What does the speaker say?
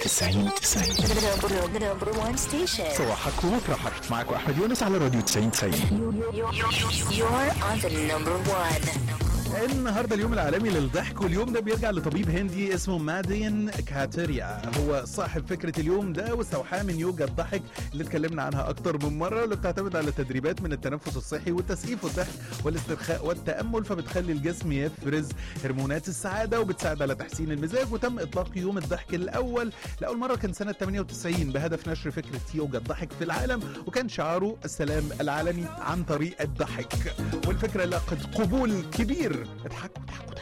90 90 The number one station. صباحك ومطرحك معك احمد يونس على راديو 90 90 You're on the number one. النهارده اليوم العالمي للضحك واليوم ده بيرجع لطبيب هندي اسمه مادين كاتيريا هو صاحب فكره اليوم ده واستوحاه من يوجا الضحك اللي اتكلمنا عنها اكتر من مره اللي بتعتمد على تدريبات من التنفس الصحي والتسقيف والضحك والاسترخاء والتامل فبتخلي الجسم يفرز هرمونات السعاده وبتساعد على تحسين المزاج وتم اطلاق يوم الضحك الاول لاول مره كان سنه 98 بهدف نشر فكره يوجا الضحك في العالم وكان شعاره السلام العالمي عن طريق الضحك والفكره لقت قبول كبير اضحكوا اضحكوا